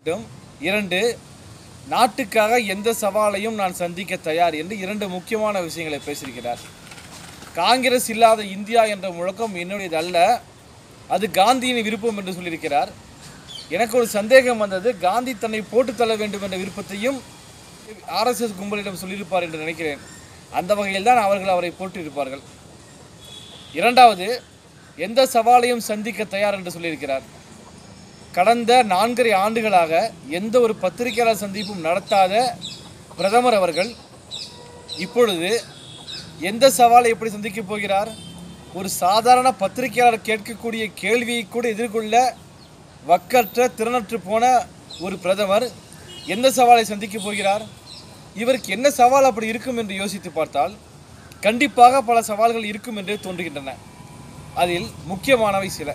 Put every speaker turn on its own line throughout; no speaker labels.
வேண்டும் இரண்டு நாட்டுக்காக எந்த சவாலையும் நான் சந்திக்க தயார் என்று இரண்டு முக்கியமான விஷயங்களை பேசியிருக்கிறார் காங்கிரஸ் இல்லாத இந்தியா என்ற முழக்கம் என்னுடையது அல்ல அது காந்தியின் விருப்பம் என்று சொல்லியிருக்கிறார் எனக்கு ஒரு சந்தேகம் வந்தது காந்தி தன்னை போட்டுத் தள்ள வேண்டும் என்ற விருப்பத்தையும் ஆர்எஸ்எஸ் கும்பலிடம் சொல்லியிருப்பார் என்று நினைக்கிறேன் அந்த வகையில் தான் அவர்கள் அவரை போட்டிருப்பார்கள் இரண்டாவது எந்த சவாலையும் சந்திக்க தயார் என்று சொல்லியிருக்கிறார் கடந்த நான்கரை ஆண்டுகளாக எந்த ஒரு பத்திரிகையாளர் சந்திப்பும் நடத்தாத பிரதமர் அவர்கள் இப்பொழுது எந்த சவாலை எப்படி சந்திக்கப் போகிறார் ஒரு சாதாரண பத்திரிகையாளர் கேட்கக்கூடிய கேள்வியை கூட எதிர்கொள்ள வக்கற்ற திறனற்று போன ஒரு பிரதமர் எந்த சவாலை சந்திக்கப் போகிறார் இவருக்கு என்ன சவால் அப்படி இருக்கும் என்று யோசித்து பார்த்தால் கண்டிப்பாக பல சவால்கள் இருக்கும் என்று தோன்றுகின்றன அதில் முக்கியமானவை சில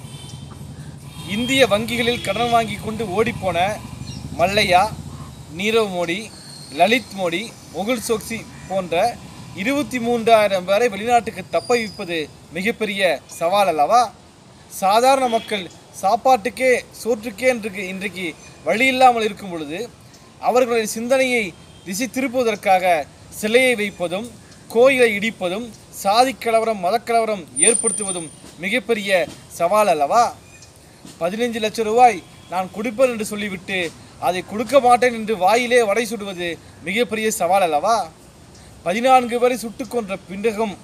இந்திய வங்கிகளில் கடன் வாங்கி கொண்டு ஓடிப்போன மல்லையா நீரவ் மோடி லலித் மோடி முகுல் சோக்சி போன்ற இருபத்தி மூன்றாயிரம் பேரை வெளிநாட்டுக்கு தப்ப வைப்பது மிகப்பெரிய சவால் அல்லவா சாதாரண மக்கள் சாப்பாட்டுக்கே சோற்றுக்கே இன்றைக்கு இன்றைக்கு வழி இல்லாமல் இருக்கும் பொழுது அவர்களின் சிந்தனையை திசை திருப்புவதற்காக சிலையை வைப்பதும் கோயிலை இடிப்பதும் சாதி கலவரம் மதக்கலவரம் ஏற்படுத்துவதும் மிகப்பெரிய சவால் அல்லவா பதினைஞ்சு லட்சம் ரூபாய் நான் கொடுப்பேன் என்று சொல்லிவிட்டு அதை கொடுக்க மாட்டேன் என்று வாயிலே வடை சுடுவது மிகப்பெரிய சவால் அல்லவா பதினான்கு பேரை சுட்டுக் கொன்ற பிண்டகம்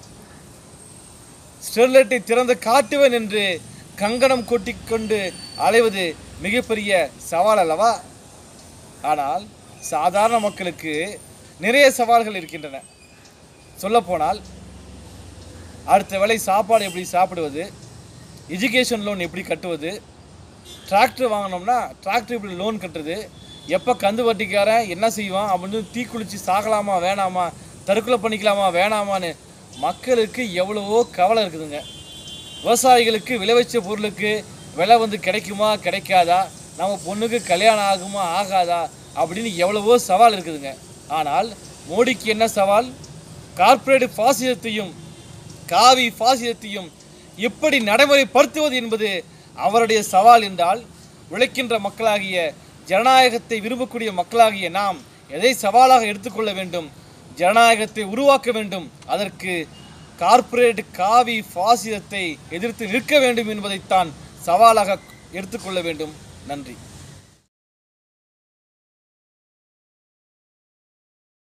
ஸ்டெர்லைட்டை திறந்து காட்டுவேன் என்று கங்கணம் கொட்டிக்கொண்டு அலைவது மிகப்பெரிய சவால் அல்லவா ஆனால் சாதாரண மக்களுக்கு நிறைய சவால்கள் இருக்கின்றன சொல்லப்போனால் அடுத்த வேளை சாப்பாடு எப்படி சாப்பிடுவது எஜுகேஷன் லோன் எப்படி கட்டுவது டிராக்டர் வாங்கினோம்னா டிராக்டர் இப்படி லோன் கட்டுறது எப்போ கந்து வட்டிக்காரன் என்ன செய்வான் அப்படின்னு தீக்குளிச்சு சாகலாமா வேணாமா தற்கொலை பண்ணிக்கலாமா வேணாமான்னு மக்களுக்கு எவ்வளவோ கவலை இருக்குதுங்க விவசாயிகளுக்கு விளைவிச்ச பொருளுக்கு விலை வந்து கிடைக்குமா கிடைக்காதா நம்ம பொண்ணுக்கு கல்யாணம் ஆகுமா ஆகாதா அப்படின்னு எவ்வளவோ சவால் இருக்குதுங்க ஆனால் மோடிக்கு என்ன சவால் கார்ப்பரேட் பாசிசத்தையும் காவி பாசிசத்தையும் எப்படி நடைமுறைப்படுத்துவது என்பது அவருடைய சவால் என்றால் உழைக்கின்ற மக்களாகிய ஜனநாயகத்தை விரும்பக்கூடிய மக்களாகிய நாம் எதை சவாலாக எடுத்துக்கொள்ள வேண்டும் ஜனநாயகத்தை உருவாக்க வேண்டும் அதற்கு கார்ப்பரேட் காவி பாசிசத்தை எதிர்த்து நிற்க வேண்டும் என்பதைத்தான் சவாலாக எடுத்துக்கொள்ள வேண்டும் நன்றி